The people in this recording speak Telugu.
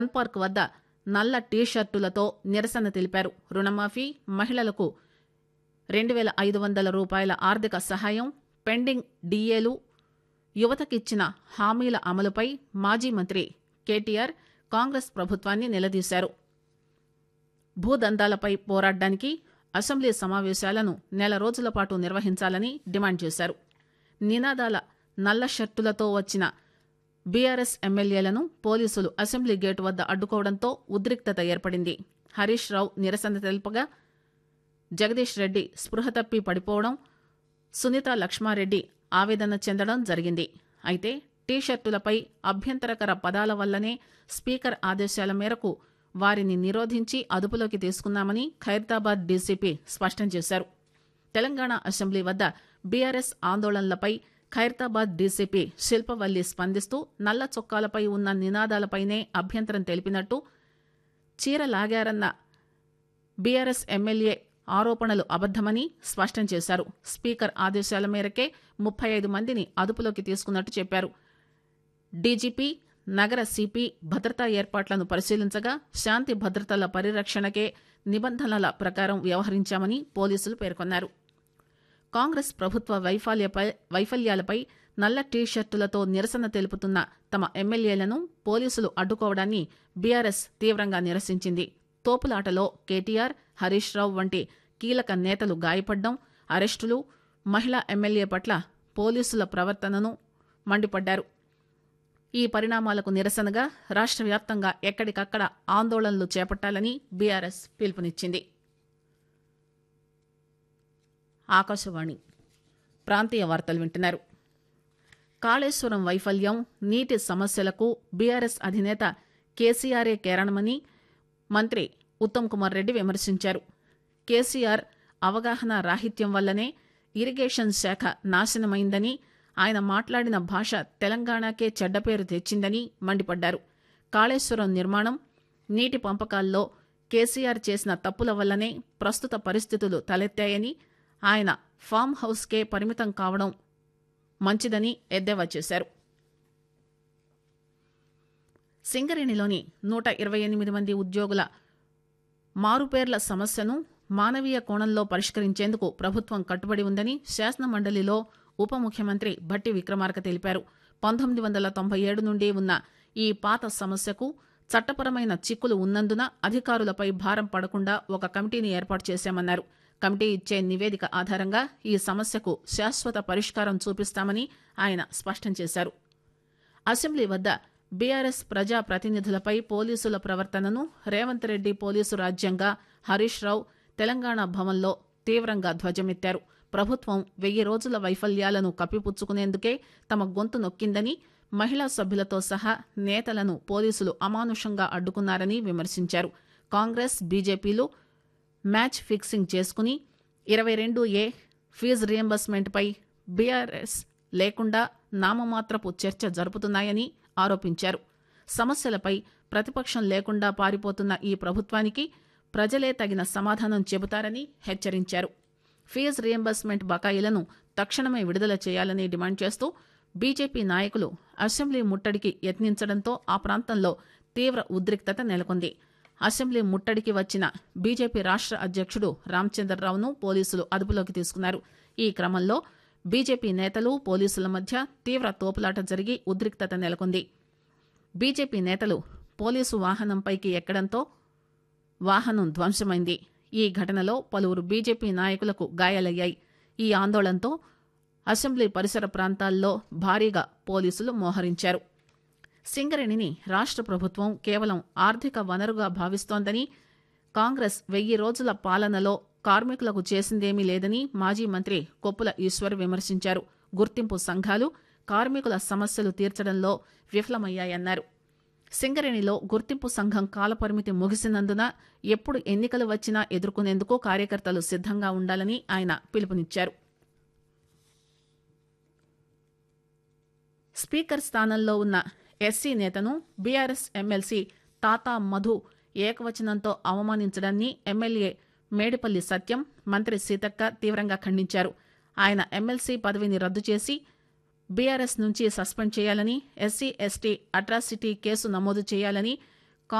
ఫన్ పార్క్ వద్ద నల్ల టీ షర్టులతో నిరసన తెలిపారు రుణమాఫీ మహిళలకు రెండు వేల ఐదు వందల రూపాయల ఆర్థిక సహాయం పెండింగ్ డిఏలు యువతకిచ్చిన హామీల అమలుపై మాజీ మంత్రి కేటీఆర్ కాంగ్రెస్ ప్రభుత్వాన్ని నిలదీశారు భూదందాలపై పోరాడడానికి అసెంబ్లీ సమావేశాలను నెల రోజుల పాటు నిర్వహించాలని డిమాండ్ చేశారు నినాదాల నల్ల షర్టులతో వచ్చిన బీఆర్ఎస్ ఎమ్మెల్యేలను పోలీసులు అసెంబ్లీ గేటు వద్ద అడ్డుకోవడంతో ఉద్రిక్తత ఏర్పడింది హరీష్ రావు నిరసన తెలుపగా జగదీష్ రెడ్డి స్పృహ తప్పి పడిపోవడం సునీత లక్ష్మారెడ్డి ఆవేదన చెందడం జరిగింది అయితే టీ షర్టులపై అభ్యంతరకర పదాల వల్లనే స్పీకర్ ఆదేశాల మేరకు వారిని నిరోధించి అదుపులోకి తీసుకున్నామని ఖైరతాబాద్ డీసీపీ స్పష్టం చేశారు తెలంగాణ అసెంబ్లీ వద్ద బీఆర్ఎస్ ఆందోళనలపై ఖైరతాబాద్ డీసీపీ శిల్పవల్లి స్పందిస్తూ నల్ల చొక్కాలపై ఉన్న నినాదాలపైనే అభ్యంతరం తెలిపినట్టు చీర లాగారన్న బీఆర్ఎస్ ఎమ్మెల్యే ఆరోపణలు అబద్దమని స్పష్టం చేశారు స్పీకర్ ఆదేశాల మేరకే ముప్పై ఐదు మందిని అదుపులోకి తీసుకున్నట్టు చెప్పారు డీజీపీ నగర సిపి భద్రతా ఏర్పాట్లను పరిశీలించగా శాంతి భద్రతల పరిరక్షణకే నిబంధనల ప్రకారం వ్యవహరించామని పోలీసులు పేర్కొన్నారు కాంగ్రెస్ ప్రభుత్వ వైఫల్యపై వైఫల్యాలపై నల్ల టీ షర్టులతో నిరసన తెలుపుతున్న తమ ఎమ్మెల్యేలను పోలీసులు అడ్డుకోవడాన్ని బీఆర్ఎస్ తీవ్రంగా నిరసించింది తోపులాటలో కేటీఆర్ హరీష్ రావు వంటి కీలక నేతలు గాయపడ్డం అరెస్టులు మహిళా ఎమ్మెల్యే పట్ల పోలీసుల ప్రవర్తనను మండిపడ్డారు ఈ పరిణామాలకు నిరసనగా రాష్ట్ర వ్యాప్తంగా ఎక్కడికక్కడ ఆందోళనలు చేపట్టాలని బీఆర్ఎస్ పిలుపునిచ్చింది ఆకాశవాణి ప్రాంతీయ వార్తలు వింటున్నారు కాళేశ్వరం వైఫల్యం నీటి సమస్యలకు బీఆర్ఎస్ అధినేత కేసీఆరే కేరణమని మంత్రి ఉత్తమ్ కుమార్ రెడ్డి విమర్శించారు కేసీఆర్ అవగాహన రాహిత్యం వల్లనే ఇరిగేషన్ శాఖ నాశనమైందని ఆయన మాట్లాడిన భాష తెలంగాణకే చెడ్డ పేరు తెచ్చిందని మండిపడ్డారు కాళేశ్వరం నిర్మాణం నీటి పంపకాల్లో కేసీఆర్ చేసిన తప్పుల వల్లనే ప్రస్తుత పరిస్థితులు తలెత్తాయని ఆయన ఫామ్ హౌస్కే పరిమితం కావడం మంచిదని ఎద్దేవా చేశారు సింగరేణిలోని నూట ఇరవై ఎనిమిది మంది ఉద్యోగుల మారుపేర్ల సమస్యను మానవీయ కోణంలో పరిష్కరించేందుకు ప్రభుత్వం కట్టుబడి ఉందని శాసనమండలిలో ఉప ముఖ్యమంత్రి భట్టి విక్రమార్క తెలిపారు పంతొమ్మిది వందల తొంభై ఏడు నుండి ఉన్న ఈ పాత సమస్యకు చట్టపరమైన చిక్కులు ఉన్నందున అధికారులపై భారం పడకుండా ఒక కమిటీని ఏర్పాటు చేశామన్నారు కమిటీ ఇచ్చే నివేదిక ఆధారంగా ఈ సమస్యకు శాశ్వత పరిష్కారం చూపిస్తామని ఆయన స్పష్టం చేశారు అసెంబ్లీ వద్ద బీఆర్ఎస్ ప్రజా ప్రతినిధులపై పోలీసుల ప్రవర్తనను రేవంత్ రెడ్డి పోలీసు రాజ్యంగా హరీష్ రావు తెలంగాణ భవన్లో తీవ్రంగా ధ్వజమెత్తారు ప్రభుత్వం వెయ్యి రోజుల వైఫల్యాలను కప్పిపుచ్చుకునేందుకే తమ గొంతు నొక్కిందని మహిళా సభ్యులతో సహా నేతలను పోలీసులు అమానుషంగా అడ్డుకున్నారని విమర్శించారు కాంగ్రెస్ బీజేపీలు మ్యాచ్ ఫిక్సింగ్ చేసుకుని ఇరవై రెండు ఏ ఫీజు రియంబర్స్మెంట్పై బీఆర్ఎస్ లేకుండా నామమాత్రపు చర్చ జరుపుతున్నాయని ఆరోపించారు సమస్యలపై ప్రతిపక్షం లేకుండా పారిపోతున్న ఈ ప్రభుత్వానికి ప్రజలే తగిన సమాధానం చెబుతారని హెచ్చరించారు ఫీజు రియంబర్స్మెంట్ బకాయిలను తక్షణమే విడుదల చేయాలని డిమాండ్ చేస్తూ బీజేపీ నాయకులు అసెంబ్లీ ముట్టడికి యత్నించడంతో ఆ ప్రాంతంలో తీవ్ర ఉద్రిక్తత నెలకొంది అసెంబ్లీ ముట్టడికి వచ్చిన బీజేపీ రాష్ట్ర అధ్యక్షుడు రామచంద్రరావును పోలీసులు అదుపులోకి తీసుకున్నారు ఈ క్రమంలో బీజేపీ నేతలు పోలీసుల మధ్య తీవ్ర తోపులాట జరిగి ఉద్రిక్తత నెలకొంది బీజేపీ నేతలు పోలీసు వాహనంపైకి ఎక్కడంతో వాహనం ధ్వంసమైంది ఈ ఘటనలో పలువురు బీజేపీ నాయకులకు గాయాలయ్యాయి ఈ ఆందోళనతో అసెంబ్లీ పరిసర ప్రాంతాల్లో భారీగా పోలీసులు మోహరించారు సింగరేణిని రాష్ట్ర ప్రభుత్వం కేవలం ఆర్థిక వనరుగా భావిస్తోందని కాంగ్రెస్ వెయ్యి రోజుల పాలనలో కార్మికులకు చేసిందేమీ లేదని మాజీ మంత్రి కొప్పుల ఈశ్వర్ విమర్శించారు గుర్తింపు సంఘాలు కార్మికుల సమస్యలు తీర్చడంలో విఫలమయ్యాయన్నారు సింగరేణిలో గుర్తింపు సంఘం కాలపరిమితి ముగిసినందున ఎప్పుడు ఎన్నికలు వచ్చినా ఎదుర్కొనేందుకు కార్యకర్తలు సిద్ధంగా ఉండాలని ఆయన పిలుపునిచ్చారు స్పీకర్ స్థానంలో ఉన్న ఎస్సీ నేతను బీఆర్ఎస్ ఎమ్మెల్సీ తాతా మధు ఏకవచనంతో అవమానించడాన్ని ఎమ్మెల్యే మేడిపల్లి సత్యం మంత్రి సీతక్క తీవ్రంగా ఖండించారు ఆయన ఎమ్మెల్సీ పదవిని రద్దు చేసి బీఆర్ఎస్ నుంచి సస్పెండ్ చేయాలని ఎస్సీ ఎస్టీ అట్రాసిటీ కేసు నమోదు చేయాలని